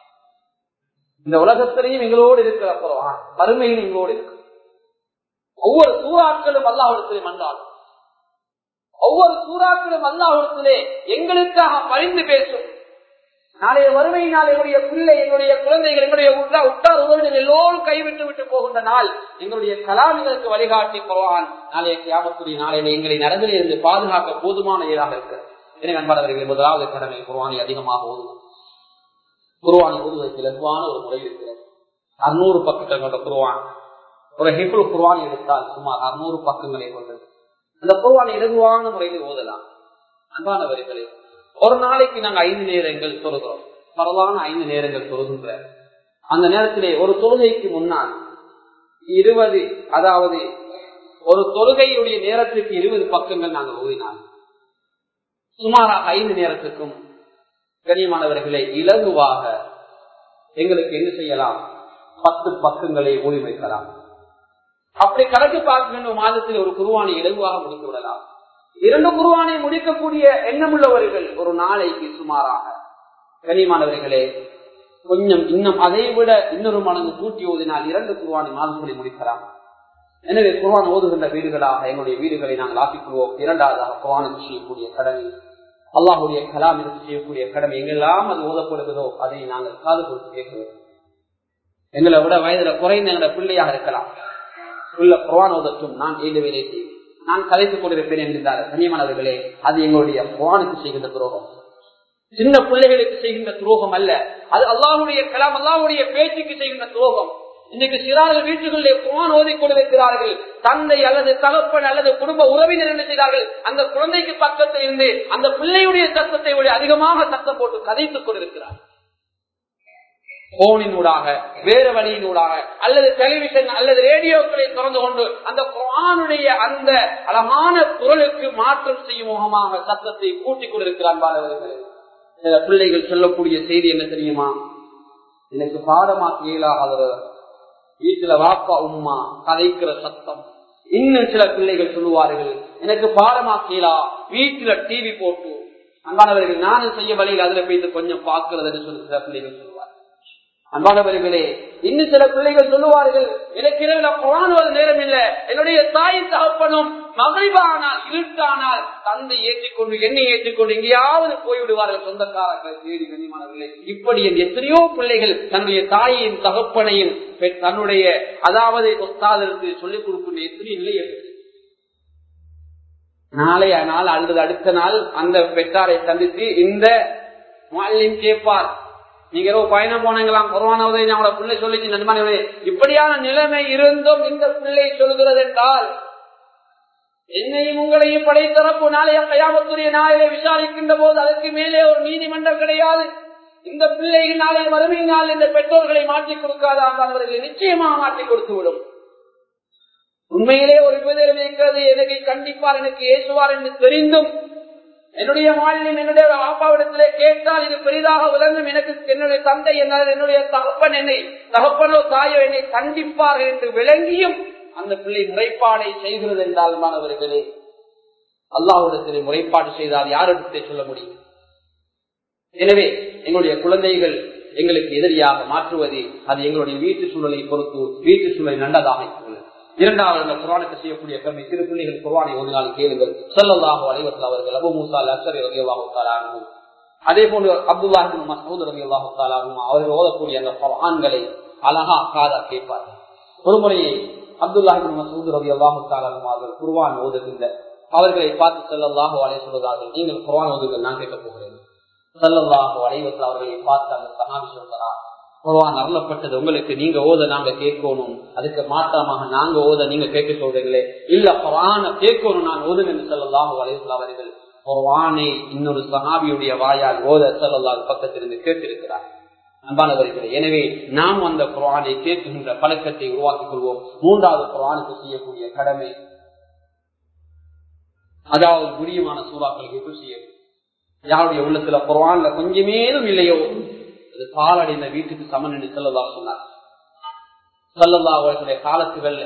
இந்த உலகத்திலையும் எங்களோடு இருக்கிற குரான் வறுமையில் எங்களோடு இருக்கு ஒவ்வொரு சூறாக்களும் அல்லாஹிடத்திலே மன்றாடும் ஒவ்வொரு சூறாக்களும் அல்லாஹிடத்திலே எங்களுக்காக பரிந்து பேசும் நாளைய வறுமை நாள் என்னுடைய பிள்ளை என்னுடைய குழந்தைகள் என்னுடைய உட்டார் உறவினர் எல்லோரும் கைவிட்டு விட்டு போகின்ற நாள் எங்களுடைய கலாமிகளுக்கு வழிகாட்டி போவான் நாளைய கியாமத்துடைய நாளையில எங்களை நரம்பில் இருந்து பாதுகாக்க போதுமான இதாக இருக்கிறது எனவே அன்பாளர்கள் முதலாவது கடமை குர்வானை அதிகமாக ஓதுவோம் குருவானை ஓதுவதற்கு இலகுவான ஒரு முறை இருக்கிறது அறுநூறு பக்கங்கள் கொண்ட குருவான் ஒரு ஹிபுல் குர்வான் எடுத்தால் சுமார் அறுநூறு பக்கங்களை கொண்டது அந்த குர்வானை இலகுவான முறையில் ஓதலாம் அன்பானவர்களே ஒரு நாளைக்கு நாங்கள் ஐந்து நேரங்கள் தொழுகிறோம் பரவான ஐந்து நேரங்கள் தொழுகின்ற அந்த நேரத்திலே ஒரு தொழுகைக்கு முன்னால் இருபது அதாவது ஒரு தொழுகையுடைய நேரத்திற்கு இருபது பக்கங்கள் நாங்கள் ஓதினால் சுமாராக ஐந்து நேரத்துக்கும் கனியமானவர்களை இலகுவாக எங்களுக்கு என்ன செய்யலாம் பத்து பக்கங்களை ஓடி வைக்கலாம் அப்படி கணக்கு பார்க்க வேண்டும் மாதத்தில் ஒரு குருவானை இலகுவாக முடித்து விடலாம் இரண்டு குருவானை முடிக்கக்கூடிய எண்ணமுள்ளவர்கள் ஒரு நாளைக்கு சுமாராக கனிமானவர்களே கொஞ்சம் இன்னும் அதை விட இன்னொரு மடங்கு கூட்டி ஓதினால் இரண்டு குருவானை மாதங்களை முடிக்கலாம் எனவே குர்வான் ஓதுகின்ற வீடுகளாக எங்களுடைய வீடுகளை நாங்கள் ஆக்கிக்கொள்வோம் இரண்டாவதாக குர்வானுக்கு செய்யக்கூடிய கடமை அல்லாஹுடைய கலாம் எடுத்து செய்யக்கூடிய கடமை எங்கெல்லாம் அது ஓதப்படுகிறதோ அதை நாங்கள் காது கொடுத்து கேட்கிறோம் எங்களை விட வயதுல குறைந்த எங்களோட பிள்ளையாக இருக்கலாம் உள்ள குர்வான் ஓதட்டும் நான் ஏழு வேலை செய்வேன் நான் கலைத்துக் கொண்டிருப்பேன் என்கின்றார் கண்ணியமானவர்களே அது எங்களுடைய குரானுக்கு செய்கின்ற துரோகம் சின்ன பிள்ளைகளுக்கு செய்கின்ற துரோகம் அல்ல அது அல்லாஹுடைய கலாம் அல்லாஹுடைய பேச்சுக்கு செய்கின்ற துரோகம் இன்னைக்கு சிறார்கள் வீட்டுகளிலே குரான் ஓதிக் கொண்டிருக்கிறார்கள் தந்தை அல்லது தகப்பன் அல்லது குடும்ப உறவினர் என்ன செய்தார்கள் அந்த குழந்தைக்கு பக்கத்தில் இருந்து அந்த பிள்ளையுடைய சத்தத்தை விட அதிகமாக சத்தம் போட்டு கதைத்துக் கொண்டிருக்கிறார் போனினூடாக வேறு வழியினூடாக அல்லது டெலிவிஷன் அல்லது ரேடியோக்களை திறந்து கொண்டு அந்த குரானுடைய அந்த அழகான குரலுக்கு மாற்றம் செய்யும் முகமாக சத்தத்தை கூட்டிக் கொண்டிருக்கிறான் பாலவர்கள் சில பிள்ளைகள் சொல்லக்கூடிய செய்தி என்ன தெரியுமா எனக்கு பாடமாக்க இயலாத வீட்டுல வாப்பா உம்மா கதைக்கிற சத்தம் இன்னும் சில பிள்ளைகள் சொல்லுவார்கள் எனக்கு பாடமாக்கலா வீட்டுல டிவி போட்டு அன்பானவர்கள் நானும் செய்ய வழியில் அதுல போயிட்டு கொஞ்சம் பார்க்கிறதுன்னு சொல்லி சில பிள்ளைகள் சொல்லுவார்கள் அன்பானவர்களே இன்னும் சில பிள்ளைகள் சொல்லுவார்கள் எனக்கு இரவுல குரானுவது நேரம் இல்ல என்னுடைய தாய் தகப்பனும் மகிழ்வானால் இருட்டானால் தந்தை ஏற்றிக்கொண்டு என்னை ஏற்றிக்கொண்டு எங்கேயாவது போய்விடுவார்கள் சொந்தக்காரர்களை தேடி கண்ணியமானவர்களே இப்படி எத்தனையோ பிள்ளைகள் தன்னுடைய தாயையும் தகப்பனையும் தன்னுடைய அதாவது ஒத்தாதற்கு சொல்லிக் கொடுக்கின்ற எத்தனையோ நிலை நாளைய நாள் அல்லது அடுத்த நாள் அந்த பெற்றாரை சந்தித்து இந்த மாலின் கேட்பார் நீங்க ஏதோ பயணம் போனீங்களாம் கொரோனா உதவி நம்மளோட பிள்ளை சொல்லிச்சு நண்பனே இப்படியான நிலைமை இருந்தும் இந்த பிள்ளை சொல்கிறது என்றால் என்னையும் உங்களையும் படைத்தரப்பு நாளைய கயாமத்துடைய நாளையை விசாரிக்கின்ற போது அதற்கு மேலே ஒரு நீதிமன்றம் கிடையாது இந்த பிள்ளைகள் நாளை வறுமை நாள் இந்த பெற்றோர்களை மாற்றி கொடுக்காதான் அவர்களை நிச்சயமாக மாற்றி கொடுத்து விடும் உண்மையிலே ஒரு விதம் இருக்கிறது எனக்கு கண்டிப்பார் எனக்கு ஏசுவார் என்று தெரிந்தும் என்னுடைய மாநிலம் என்னுடைய ஆப்பாவிடத்திலே கேட்டால் இது பெரிதாக விளங்கும் எனக்கு என்னுடைய தந்தை என்ன என்னுடைய தகப்பன் என்னை தகப்பனோ தாயோ என்னை கண்டிப்பார் என்று விளங்கியும் அந்த பிள்ளை முறைப்பாடை செய்கிறது என்றால் மாணவர்களே அல்லாஹிடத்திலே முறைப்பாடு செய்தால் யாரிடத்தை சொல்ல முடியும் எனவே எங்களுடைய குழந்தைகள் எங்களுக்கு எதிரியாக மாற்றுவது அது எங்களுடைய வீட்டு சூழலை பொறுத்து வீட்டு சூழலை நல்லதாக இருக்கிறது இரண்டாவது அந்த குரானுக்கு செய்யக்கூடிய கம்மி சிறு பிள்ளைகள் குரானை ஓதினால் கேளுங்கள் செல்லல்லாஹோ அலைவத்தில் அவர்கள் அபு மூசா அக்சரி ரவியல்லாஹு அதே போன்று அப்துல்லாஹி மசூத் ரவியல்லாஹு அவர்கள் ஓதக்கூடிய அந்த குரான்களை அழகா காதா கேட்பார்கள் ஒரு முறையை அப்துல்லாஹிபின் மசூத் ரவி அல்லாஹு அவர்கள் குர்வான் ஓதுகின்ற அவர்களை பார்த்து செல்லல்லாஹு அலை சொல்வதார்கள் நீங்கள் குர்வான் ஓதுங்கள் நான் கேட்க போகிறேன் செல்லல்லாஹு அலைவத்தில் அவர்களை பார்த்து அந்த சகாபி சொல்கிறார் குர்வான் அருளப்பட்டது உங்களுக்கு நீங்க ஓத நாங்க கேட்கணும் அதுக்கு மாற்றமாக நாங்க ஓத நீங்க கேட்க சொல்றீங்களே இல்ல குரான கேட்கணும் நான் ஓதுங்க என்று செல்லல்லாஹு அலைவத்தில் அவர்கள் குர்வானை இன்னொரு சகாபியுடைய வாயால் ஓத செல்லல்லாஹு பக்கத்திலிருந்து கேட்டிருக்கிறார் அன்பானவர்களே எனவே நாம் அந்த குரானை கேட்கின்ற பழக்கத்தை உருவாக்கிக் கொள்வோம் மூன்றாவது குரானுக்கு செய்யக்கூடிய கடமை அதாவது முடியுமான சூறாக்களுக்கு எப்படி செய்யும் யாருடைய உள்ளத்துல குரான்ல கொஞ்சமேதும் இல்லையோ அது பாலடைந்த வீட்டுக்கு சமன் என்று செல்லதா சொன்னார் செல்லதா அவர்களுடைய காலத்துகள்ல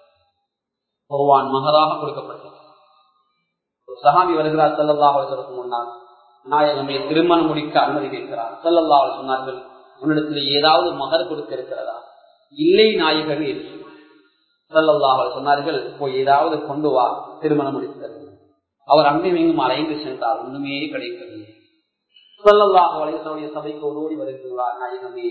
குர்வான் மகராக கொடுக்கப்பட்டது ஒரு சகாமி வருகிறார் செல்லல்லா அவர்களுக்கு முன்னால் நாயகமே திருமணம் முடிக்க அனுமதி கேட்கிறார் செல்லல்லா அவர் சொன்னார்கள் உன்னிடத்துல ஏதாவது மகர் கொடுக்க இருக்கிறதா இல்லை நாயகன் என்று செல்லல்லா அவர் சொன்னார்கள் போய் ஏதாவது கொண்டு வா திருமணம் முடித்தது அவர் அங்கும் இங்கும் அலைந்து சென்றார் ஒண்ணுமே கிடைக்கவில்லை சொல்லல்லாஹ் வலைசனுடைய சபைக்கு ஓடோடி வருகிறார் நாயகமே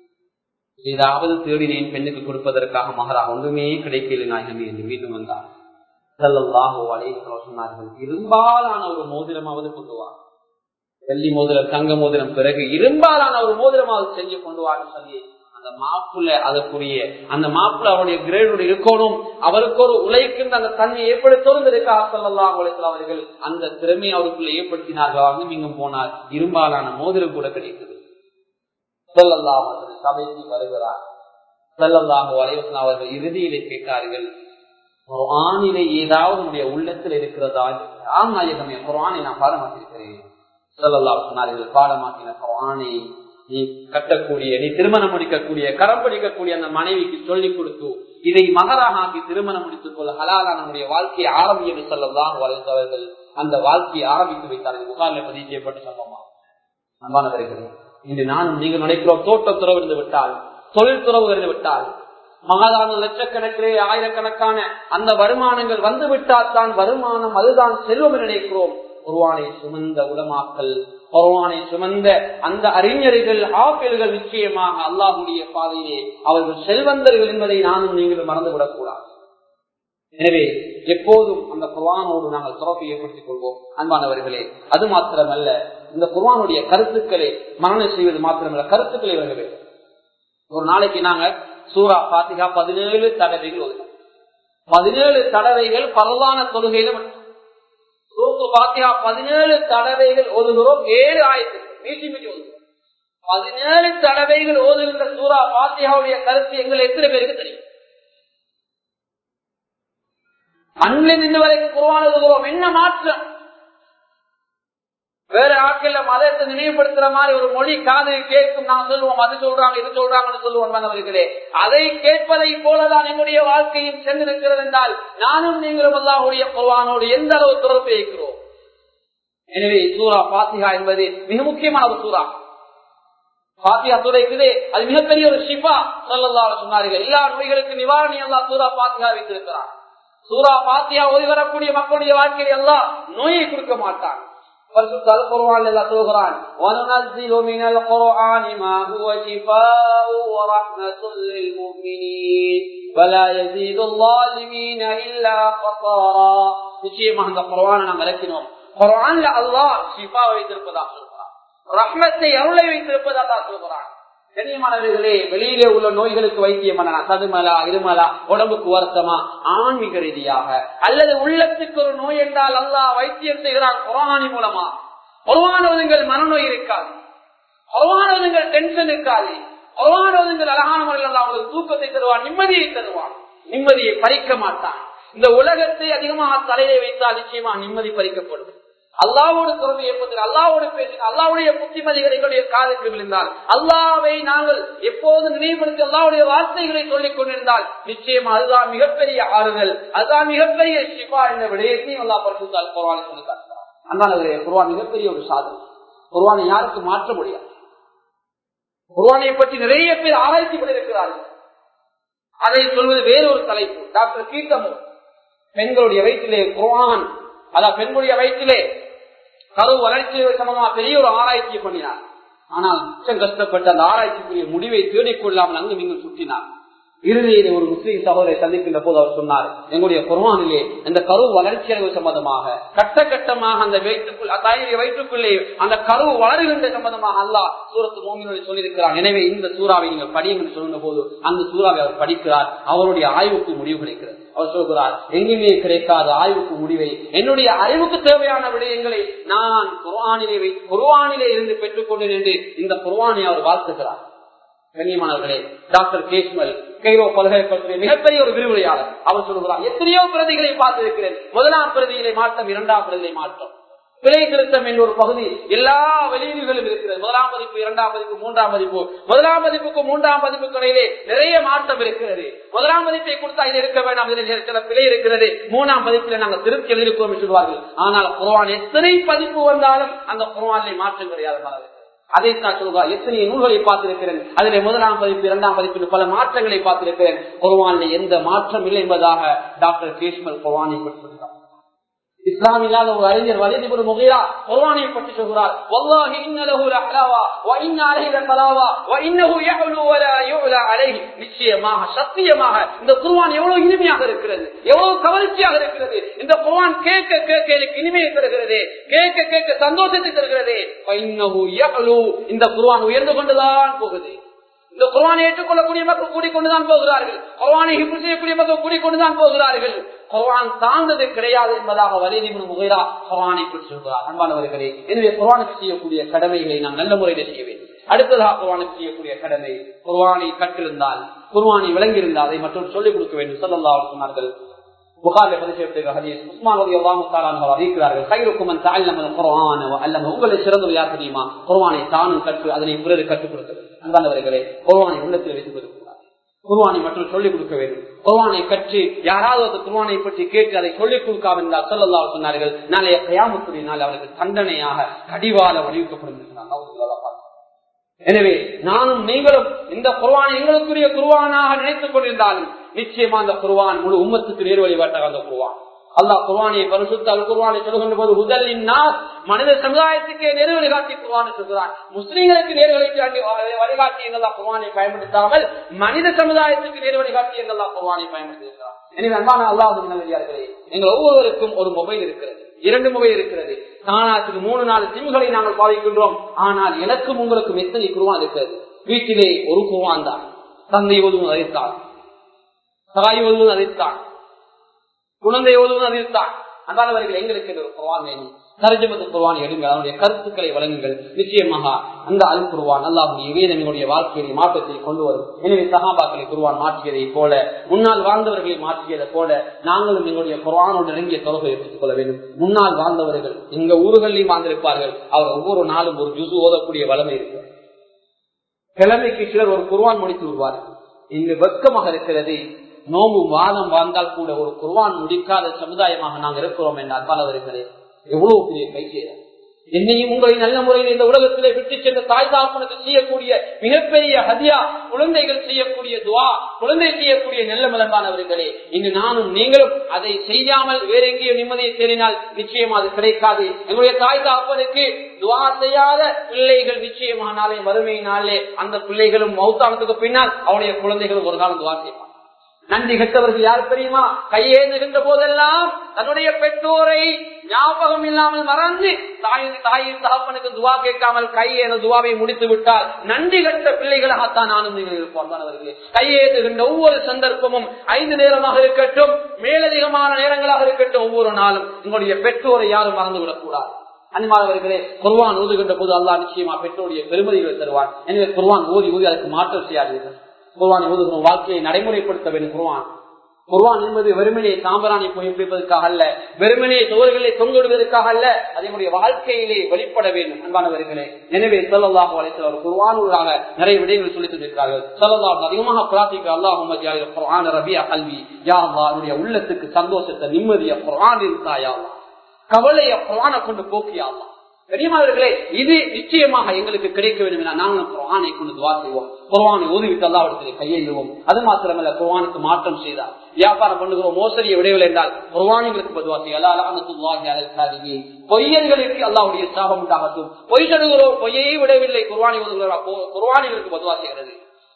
ஏதாவது தேடினேன் பெண்ணுக்கு கொடுப்பதற்காக மகராக ஒன்றுமே கிடைக்கல நாயகமே என்று மீண்டும் வந்தார் செல்லல்லாஹோ வலைசனோ சொன்னார்கள் இரும்பாலான ஒரு மோதிரமாவது கொண்டு வா வெள்ளி மோதிரம் தங்க மோதிரம் பிறகு இரும்பாலான ஒரு மோதிரமாவது செஞ்சு கொண்டு வான்னு சொல்லி அந்த மாப்புல அதற்குரிய அந்த மாப்புல அவருடைய கிரேடு இருக்கணும் அவருக்கு ஒரு உழைக்கின்ற அந்த தன்மை ஏற்படுத்தணும் இதற்காக சொல்லலாம் அவர்கள் அந்த திறமையை அவருக்குள்ள ஏற்படுத்தினார்கள் அங்கும் இங்கும் போனார் இரும்பாலான மோதிரம் கூட கிடைத்தது சொல்லலாம் சபைக்கு வருகிறார் செல்லல்லாஹோ அலைவசன் அவர்கள் இறுதியிலே கேட்டார்கள் ஒரு ஆணிலே ஏதாவது உடைய உள்ளத்தில் இருக்கிறதா ஆம் நாயகமே குரானை நான் பாடமாக்கியிருக்கிறேன் செல்லல்லா சொன்னார்கள் பாடமாக்கின குரானை நீ கட்டக்கூடிய நீ திருமணம் முடிக்கக்கூடிய கரம் படிக்கக்கூடிய அந்த மனைவிக்கு சொல்லிக் கொடுத்து இதை மகராக ஆக்கி திருமணம் முடித்துக் கொள்ள ஹலாலா நம்முடைய வாழ்க்கையை ஆரம்பியது செல்லலாம் வளர்ந்தவர்கள் அந்த வாழ்க்கையை ஆரம்பித்து வைத்தார்கள் புகாரில் பதிவு செய்யப்பட்ட சம்பவமா அன்பானவர்களே இன்று நானும் நீங்கள் நினைக்கிறோம் தோட்ட துறவு இருந்து விட்டால் தொழில் துறவு இருந்து விட்டால் மகாதான லட்சக்கணக்கிலே ஆயிரக்கணக்கான அந்த வருமானங்கள் வந்து விட்டால் தான் வருமானம் அதுதான் செல்வம் நினைக்கிறோம் குருவானை சுமந்த உலமாக்கல் குருவானை சுமந்த அந்த அறிஞர்கள் ஆப்பிள்கள் நிச்சயமாக அல்லாஹுடைய பாதையிலே அவர்கள் செல்வந்தர்கள் என்பதை நானும் நீங்களும் மறந்துவிடக் கூடாது எனவே எப்போதும் அந்த குர்வானோடு நாங்கள் தொடர்பு ஏற்படுத்திக் கொள்வோம் அன்பானவர்களே அது மாத்திரமல்ல இந்த குர்வானுடைய கருத்துக்களை மரணம் செய்வது மாத்திரமல்ல கருத்துக்களை வழங்க வேண்டும் ஒரு நாளைக்கு நாங்க சூரா பாத்திகா பதினேழு தடவைகள் ஒதுக்கணும் பதினேழு தடவைகள் பரவான தொழுகையில சூப்பு பாத்தியா பதினேழு தடவைகள் ஓதுகிறோம் ஏழு ஆயிரத்து மீட்டி மீட்டி ஓதுகிறோம் பதினேழு தடவைகள் ஓதுகின்ற சூரா பாத்தியாவுடைய கருத்து எங்களை எத்தனை பேருக்கு தெரியும் அன்னில் நின்று வரைக்கும் குருவான ஓதுகிறோம் என்ன மாற்றம் வேற ஆட்கள் மதத்தை நினைவுபடுத்துற மாதிரி ஒரு மொழி காது கேட்கும் நான் சொல்லுவோம் அது சொல்றாங்க இது சொல்றாங்கன்னு சொல்லுவோம் மன்னவர்களே அதை கேட்பதை போலதான் என்னுடைய வாழ்க்கையில் சென்றிருக்கிறது என்றால் நானும் நீங்களும் அல்லாஹுடைய குர்வானோடு எந்த அளவு தொடர்பு இருக்கிறோம் எனவே சூரா பாத்திகா என்பது மிக முக்கியமான ஒரு சூறா பாத்தியா துறைக்குதே அது மிகப்பெரிய ஒரு ஷிபா சொல்லல்லா சொன்னார்கள் எல்லா நோய்களுக்கு நிவாரணி எல்லாம் சூரா பாத்தியா வைத்திருக்கிறார் சூரா பாத்தியா ஓதி வரக்கூடிய மக்களுடைய வாழ்க்கையில் எல்லாம் நோயை கொடுக்க மாட்டான் فرسول القرآن لله سوغران وننزل من القرآن ما هو شفاء ورحمة للمؤمنين ولا يزيد الظالمين إلا خسارا நிச்சயமாக அந்த குர்ஆனை நாம் விளக்கினோம் குர்ஆன்ல அல்லாஹ் ஷிஃபா வைத்திருப்பதாக சொல்கிறான் ரஹ்மத்தை அருளை வைத்திருப்பதாக சொல்கிறான் கண்ணியமானவர்களே வெளியிலே உள்ள நோய்களுக்கு வைத்தியம் சதுமலா இருமலா உடம்புக்கு வருத்தமா ஆன்மீக ரீதியாக அல்லது உள்ளத்துக்கு ஒரு நோய் என்றால் அல்லாஹ் வைத்தியம் செய்கிறான் குரானி மூலமா குரவானவதுங்கள் மனநோய் இருக்காது குரவானவதுங்கள் டென்ஷன் இருக்காது குரவானவதுங்கள் அழகான முறையில் அவங்களுக்கு தூக்கத்தை தருவான் நிம்மதியை தருவான் நிம்மதியை பறிக்க மாட்டான் இந்த உலகத்தை அதிகமாக தலையை வைத்தால் நிச்சயமா நிம்மதி பறிக்கப்படும் அல்லாவோடு தொடர்பு ஏற்படுத்த அல்லாவோடு பேசி அல்லாவுடைய புத்திமதிகள் எங்களுடைய காதுக்கு விழுந்தால் அல்லாவை நாங்கள் எப்போது நினைவுபடுத்தி அல்லாவுடைய வார்த்தைகளை சொல்லிக் கொண்டிருந்தால் நிச்சயம் அதுதான் மிகப்பெரிய ஆறுதல் அதுதான் மிகப்பெரிய சிபா என்ற விடயத்தையும் அல்லா பரிசுத்தால் குர்வானை சொல்லி காட்டுகிறார் அண்ணாநகரே குர்வான் மிகப்பெரிய ஒரு சாதனை குர்வானை யாருக்கு மாற்ற முடியாது குர்வானை பற்றி நிறைய பேர் ஆராய்ச்சி பண்ணியிருக்கிறார்கள் அதை சொல்வது வேறொரு தலைப்பு டாக்டர் கீர்த்தமோ பெண்களுடைய வயிற்றிலே குர்வான் அதான் பெண்களுடைய வயிற்றிலே கரு வளர்ச்சி சமமா பெரிய ஒரு ஆராய்ச்சி பண்ணினார் ஆனால் மிச்சம் கஷ்டப்பட்ட அந்த ஆராய்ச்சிக்குரிய முடிவை தேடிக்கொள்ளாமல் அங்கு நீங்கள் சுற்றினார் இறுதியில் ஒரு முஸ்லீம் சகோதரை சந்திக்கின்ற போது அவர் சொன்னார் எங்களுடைய குர்வானிலே இந்த கரு வளர்ச்சி அளவு சம்பந்தமாக கட்ட கட்டமாக அந்த வயிற்றுக்குள் தாயுடைய வயிற்றுக்குள்ளே அந்த கரு வளருகின்ற சம்பந்தமாக அல்லாஹ் சூரத்து மோமினோடு சொல்லியிருக்கிறார் எனவே இந்த சூறாவை நீங்கள் படியுங்கள் சொல்லுகின்ற போது அந்த சூறாவை அவர் படிக்கிறார் அவருடைய ஆய்வுக்கு முடிவு கிடைக்கிறது அவர் சொல்கிறார் எங்குமே கிடைக்காத ஆய்வுக்கு முடிவை என்னுடைய அறிவுக்கு தேவையான விடயங்களை நான் குர்வானிலே குர்வானிலே இருந்து பெற்றுக்கொண்டேன் என்று இந்த குர்வானை அவர் வாழ்த்துகிறார் கண்ணியமானவர்களே டாக்டர் கேஸ்மல் கைரோ பல்கலைக்கழகத்துடைய மிகப்பெரிய ஒரு விரிவுரையாளர் அவர் சொல்கிறார் எத்தனையோ பிரதிகளை பார்த்திருக்கிறேன் முதலாம் பிரதிகளை மாற்றம் இரண்டாம் பிரதிகளை மாற்றம் பிழை திருத்தம் என்ற ஒரு பகுதி எல்லா வெளியீடுகளும் இருக்கிறது முதலாம் பதிப்பு இரண்டாம் பதிப்பு மூன்றாம் பதிப்பு முதலாம் பதிப்புக்கு மூன்றாம் பதிப்புக்கு இடையிலே நிறைய மாற்றம் இருக்கிறது முதலாம் பதிப்பை கொடுத்தா இது இருக்க வேண்டாம் இதில் சில பிழை இருக்கிறது மூணாம் பதிப்பில் நாங்கள் திருப்தி எழுதிருக்கோம் என்று சொல்வார்கள் ஆனால் குர்வான் எத்தனை பதிப்பு வந்தாலும் அந்த குர்வானிலே மாற்றம் கிடையாது மனது அதைத்தான் சொல்கிறார் எத்தனை நூல்களை பார்த்திருக்கிறேன் அதிலே முதலாம் பதிப்பு இரண்டாம் பதிப்பு பல மாற்றங்களை பார்த்திருக்கிறேன் குர்வானில் எந்த மாற்றம் இல்லை என்பதாக டாக்டர் கேஷ்மல் குர்வானை பற்றி சொல்கிறார் இஸ்லாம் இல்லாத ஒரு அறிஞர் வலிதிபுர் முகையா குர்வானை பற்றி சொல்கிறார் வல்லாஹி இன்னலஹு லஹலாவா வ இன்ன அலைஹி லகலாவா வ இன்னஹு யஹ்லு வ லா யுலா அலைஹி நிச்சயமாக சத்தியமாக இந்த குர்ஆன் எவ்வளவு இனிமையாக இருக்கிறது எவ்வளவு கவர்ச்சியாக இருக்கிறது இந்த குர்ஆன் கேட்க கேட்க எனக்கு இனிமையை தருகிறது கேட்க கேட்க சந்தோஷத்தை தருகிறது வ இன்னஹு யஹ்லு இந்த குர்ஆன் உயர்ந்து கொண்டுதான் போகுது இந்த குர்வானை ஏற்றுக்கொள்ளக்கூடிய மக்கள் கூடிக்கொண்டுதான் போகிறார்கள் குர்வானை ஹிப்பு செய்யக்கூடிய மக்கள் கூடிக்கொண்டுதான் போகிறார்கள் குர்வான் சார்ந்தது கிடையாது என்பதாக வலிதிபுன் முகைரா குர்வானை பற்றி சொல்கிறார் அன்பானவர்களே எனவே குர்வானுக்கு செய்யக்கூடிய கடமைகளை நாம் நல்ல முறையில் செய்ய வேண்டும் அடுத்ததாக குர்வானுக்கு செய்யக்கூடிய கடமை குர்வானை கற்றிருந்தால் குர்வானை விளங்கியிருந்தால் அதை மற்றொரு சொல்லிக் கொடுக்க வேண்டும் சொல்லல்லா சொன்னார்கள் புகாரில் பதிவு ஹதீஸ் உஸ்மான் ரவி அல்லாஹு தாலான் அறிவிக்கிறார்கள் கைருக்கும் அல்லம குர்ஆன் அல்லம உங்களை சிறந்தவர் யார் தெரியுமா குர்ஆனை தானும் கற்று அதனை பிறகு கற்றுக் கொடுக்கிறது அன்பானவர்களே குர்ஆனை உள்ளத்தில் வைத்துக் கொடுக்கிறார் குர்ஆனை மற்றும் சொல்லிக் கொடுக்க வேண்டும் குர்ஆனை கற்று யாராவது அந்த குர்ஆனை பற்றி கேட்டு அதை சொல்லிக் கொடுக்காம இருந்தால் சொல்லல்லா சொன்னார்கள் நாளைய கயாமத்துடைய நாள் அவருக்கு தண்டனையாக கடிவால வடிவக்கப்படும் இருக்கிறாங்க எனவே நானும் நீங்களும் இந்த குர்வானை எங்களுக்குரிய குருவானாக நினைத்துக் கொண்டிருந்தாலும் நிச்சயமா அந்த குருவான் முழு உம்மத்துக்கு நேர் வழிபாட்டாக அந்த குருவான் அல்லாஹ் குர்வானை பரிசுத்தால் குர்வானை சொல்லுகின்ற போது முதலின் மனித சமுதாயத்துக்கே நேரு வழிகாட்டி குர்வானை சொல்கிறான் முஸ்லீம்களுக்கு நேரு வழிகாட்டி வழிகாட்டி என்னெல்லாம் குர்வானை பயன்படுத்தாமல் மனித சமுதாயத்துக்கு நேரு வழிகாட்டி என்னெல்லாம் குர்வானை பயன்படுத்தியிருக்கிறான் எனவே அன்பான அல்லாஹ் நல்லே எங்கள் ஒவ்வொருவருக்கும் ஒரு மொபைல் இருக்கிறது இரண்டு மொபைல் இருக்கிறது தானாத்துக்கு மூணு நாலு சிம்களை நாங்கள் பாதிக்கின்றோம் ஆனால் எனக்கும் உங்களுக்கும் எத்தனை குருவான் இருக்கிறது வீட்டிலே ஒரு குருவான் தான் தந்தை ஓதுவது அதைத்தான் தாய் ஓதுவது அதைத்தான் குழந்தை ஓதுவது அதைத்தான் அன்பானவர்கள் எங்களுக்கு ஒரு குருவான் வேணும் தர்ஜமத்து குருவான் எடுங்க அதனுடைய கருத்துக்களை வழங்குங்கள் நிச்சயமாக அந்த அல் குருவான் அல்லாஹுடைய வேதங்களுடைய வாழ்க்கையை மாற்றத்தை கொண்டு வரும் எனவே சகாபாக்களை குருவான் மாற்றியதை போல முன்னால் வாழ்ந்தவர்களை மாற்றியதை போல நாங்களும் எங்களுடைய குருவானோடு நெருங்கிய தொடர்பை எடுத்துக் கொள்ள வேண்டும் முன்னால் வாழ்ந்தவர்கள் எங்க ஊர்களிலும் வாழ்ந்திருப்பார்கள் அவர் ஒவ்வொரு நாளும் ஒரு ஜுசு ஓதக்கூடிய வளமை இருக்கு கிழமைக்கு சிலர் ஒரு குருவான் முடித்து விடுவார்கள் இங்கு வெட்கமாக இருக்கிறது நோம்பு வாதம் வாழ்ந்தால் கூட ஒரு குர்வான் முடிக்காத சமுதாயமாக நாங்கள் இருக்கிறோம் என்ற அன்பானவர்களே எவ்வளவு பெரிய கைசேரம் என்னையும் உங்களை நல்ல முறையில் இந்த உலகத்திலே விட்டு சென்ற தாய் தாப்பனுக்கு செய்யக்கூடிய மிகப்பெரிய ஹதியா குழந்தைகள் செய்யக்கூடிய துவா குழந்தை செய்யக்கூடிய நல்ல மலர்ந்தானவர்களே இங்கு நானும் நீங்களும் அதை செய்யாமல் வேற எங்கேயும் நிம்மதியை தேடினால் நிச்சயம் அது கிடைக்காது எங்களுடைய தாய் தாப்பனுக்கு துவா செய்யாத பிள்ளைகள் நிச்சயமானாலே வறுமையினாலே அந்த பிள்ளைகளும் மௌத்தானத்துக்கு பின்னால் அவருடைய குழந்தைகளும் ஒரு காலம் துவா செய்வார் நன்றி கெட்டவர்கள் யார் தெரியுமா கையேந்துகின்ற போதெல்லாம் தன்னுடைய பெற்றோரை ஞாபகம் இல்லாமல் மறந்து தாயின் தாயின் தகப்பனுக்கு துவா கேட்காமல் கையேன துவாவை முடித்து விட்டால் நன்றி கட்ட பிள்ளைகளாகத்தான் நானும் நீங்கள் இருப்போம் கையேந்துகின்ற ஒவ்வொரு சந்தர்ப்பமும் ஐந்து நேரமாக இருக்கட்டும் மேலதிகமான நேரங்களாக இருக்கட்டும் ஒவ்வொரு நாளும் உங்களுடைய பெற்றோரை யாரும் மறந்துவிடக் கூடாது அன்பானவர்களே குர்வான் ஊதுகின்ற போது அல்லா நிச்சயமா பெற்றோருடைய பெருமதிகளை தருவான் எனவே குர்வான் ஊதி ஊதி அதற்கு மாற்றம் செய்யாதீர்கள் குர்வான் ஊதுகிறோம் வாழ்க்கையை நடைமுறைப்படுத்த வேண்டும் குர்வான் குர்வான் என்பது வெறுமனே சாம்பராணி புகைப்பிப்பதற்காக அல்ல வெறுமனே தோள்களை தொங்கிடுவதற்காக அல்ல அதனுடைய வாழ்க்கையிலே வெளிப்பட வேண்டும் அன்பானவர்களே எனவே சொல்லல்லாஹ் வளைத்தல் அவர் குர்வானூராக நிறைய விடயங்கள் சொல்லித் தந்திருக்கிறார்கள் சொல்லல்லாஹ் அதிகமாக பிரார்த்திக்க அல்லாஹ் குர்ஆன் ரபியா கல்வி யா அல்லா அவருடைய உள்ளத்துக்கு சந்தோஷத்தை நிம்மதிய குர்ஆன் இருந்தாயா கவலைய குர்ஆனை கொண்டு போக்கியாமா பெரியமாவர்களே இது நிச்சயமாக எங்களுக்கு கிடைக்க வேண்டும் என நாங்களும் குர்ஆனை கொண்டு துவா செய்வோம் குர்ஆனை ஓதிவிட்டு அல்லாவிடத்தில் கையெழுவோம் அது மாத்திரமல்ல குர்ஆனுக்கு மாற்றம் செய்தார் வியாபாரம் பண்ணுகிறோம் மோசடியை விடைவில் என்றால் குர்ஆனிகளுக்கு பதுவா செய்ய பொய்யர்களுக்கு அல்லாவுடைய சாபம் உண்டாகட்டும் பொய் சொல்லுகிறோம் பொய்யை விடவில்லை குர்வானி ஓதுகிறோம் குர்வானிகளுக்கு பதுவா செய்கிறது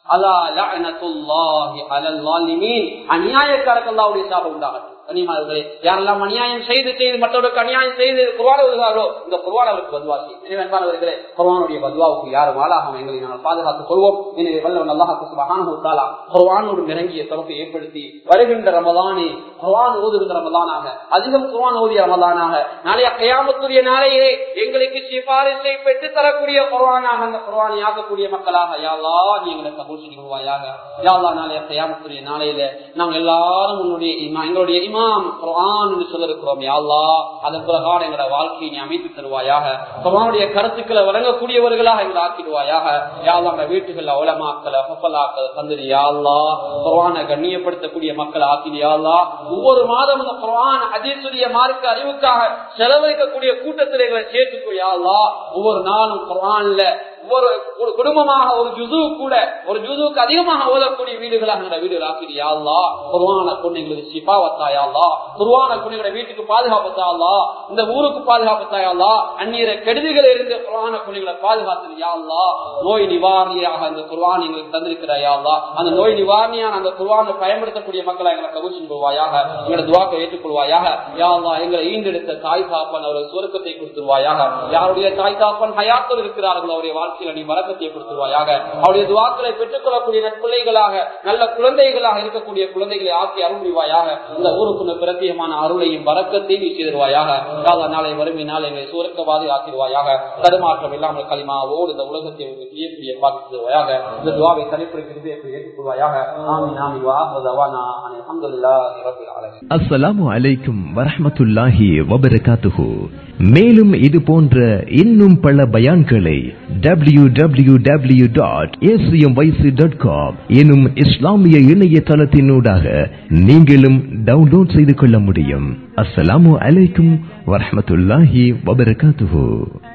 அலா லஅனத்துல்லாஹி அலல் ஸாலிமீன் அநியாயக்காரருக்கு அல்லாஹ்வுடைய சாபம் உண்டாகட்டும் கனிமார்களே யாரெல்லாம் அநியாயம் செய்து செய்து மற்றவர்களுக்கு அநியாயம் செய்து குர்ஆன் ஓதுகிறார்களோ இந்த குர்ஆன் அவருக்கு பதுவாசி எனவே அன்பானவர்களே குர்ஆனுடைய பதுவாவுக்கு யாரும் ஆளாகாம எங்களை நாங்கள் பாதுகாத்துக் கொள்வோம் எனவே வல்லவன் அல்லாஹ் சுப்ஹானஹு வ தஆலா குர்ஆனோடு நெருங்கிய தொடர்பை ஏற்படுத்தி வருகின்ற ரமலானே குர்ஆன் ஓதுகின்ற ரமலானாக அதிகம் குர்ஆன் ஓதிய ரமலானாக நாளைய கயாமத்துடைய நாளையே எங்களுக்கு சிபாரிசை பெற்று தரக்கூடிய குர்ஆனாக அந்த குர்ஆனை ஆக்கக்கூடிய மக்களாக யா அல்லாஹ் நீ எங்களை கபூல் செய்வாயாக யா அல்லாஹ் நாளைய கயாமத்துடைய நாளையில நாங்கள் எல்லாரும் உன்னுடைய இமா- எங்களுடைய இமாம் குர்ஆன் என்று சொல்லிருக்கிறோம் யா அல்லாஹ் அதன் பிரகாரம் எங்களோட வாழ்க்கையை நீ அமைத்து தருவாயாக குர்ஆனுடைய கருத்துக்களை வழங்கக்கூடியவர்களாக எங்களை ஆக்கிடுவாயாக யா அல்லாஹ் எங்க வீட்டுகள்ல உலமாக்களை ஹஃபலாக்களை தந்துடு யா அல்லாஹ் குர்ஆனை கண்ணியப்படுத்தக்கூடிய மக்களை ஆக்கிடு யா அல்லாஹ் ஒவ்வொரு மாதம் இந்த குர்ஆன் ஹதீஸுடைய மார்க்க அறிவுக்காக செலவழிக்கக்கூடிய கூட்டத்தில் எங்களை சேர்த்துக்கோ யா அல்லாஹ் ஒவ்வொரு நாளும் குர்ஆன்ல ஒவ்வொரு ஒரு குடும்பமாக ஒரு ஜுது கூட ஒரு ஜுதுக்கு அதிகமாக ஓதக்கூடிய வீடுகளாக எங்களோட வீடுகள் ஆக்கிறியா அல்லா குருவான கொண்டு எங்களுக்கு சிபாவத்தாயா அல்லா குருவான கொண்டு எங்களோட வீட்டுக்கு பாதுகாப்பத்தா அல்லா இந்த ஊருக்கு பாதுகாப்பத்தாயா அல்லா அந்நீர கெடுதிகள் இருந்து குருவான கொண்டுகளை பாதுகாத்துறியா அல்லா நோய் நிவாரணியாக அந்த குருவான் எங்களுக்கு தந்திருக்கிறாயா அல்லா அந்த நோய் நிவாரணியான அந்த குருவானை பயன்படுத்தக்கூடிய மக்களை எங்களை கவுசி கொள்வாயாக எங்களோட துவாக்கை ஏற்றுக்கொள்வாயாக யா அல்லா எங்களை ஈண்டெடுத்த தாய் தாப்பன் அவர்கள் சுருக்கத்தை கொடுத்துருவாயாக யாருடைய தாய் தாப்பன் ஹயாத்தில் இருக்கிறார்கள் அவருடைய வாழ்க்கையில நீ வரக்கத்தை கொடுத்துருவாயாக அவருடைய துவாக்களை பெற்றுக் கொள்ளக்கூடிய நற்பிள்ளைகளாக நல்ல குழந்தைகளாக இருக்கக்கூடிய குழந்தைகளை ஆக்கி அருள்வாயாக இந்த ஊருக்கு பிரத்தியமான அருளையும் வரக்கத்தையும் நீ செய்திருவாயாக கால நாளை வறுமை நாளை எங்களை சுருக்கவாதி ஆக்கிடுவாயாக தடுமாற்றம் இல்லாமல் களிமாவோடு இந்த உலகத்தை உங்களுக்கு செய்யக்கூடிய பார்த்து தருவாயாக இந்த துவாவை தனிப்பிற்கு ஏற்றுக்கொள்வாயாக ஆமீன் ஆமீன் வாஹதவானா அல்ஹம்துலில்லாஹி ரப்பில் ஆலமீன் அஸ்ஸலாமு அலைக்கும் வரஹ்மத்துல்லாஹி வபரகாத்துஹு மேலும் இது போன்ற இன்னும் பல பயான்களை W W W dot dot com எனும் இஸ்லாமிய இணையதளத்தினூடாக நீங்களும் டவுன்லோட் செய்து கொள்ள முடியும் அஸ்ஸலாமு அலைக்கும் வரஹ்மத்துல்லாஹி வபரகாத்துஹு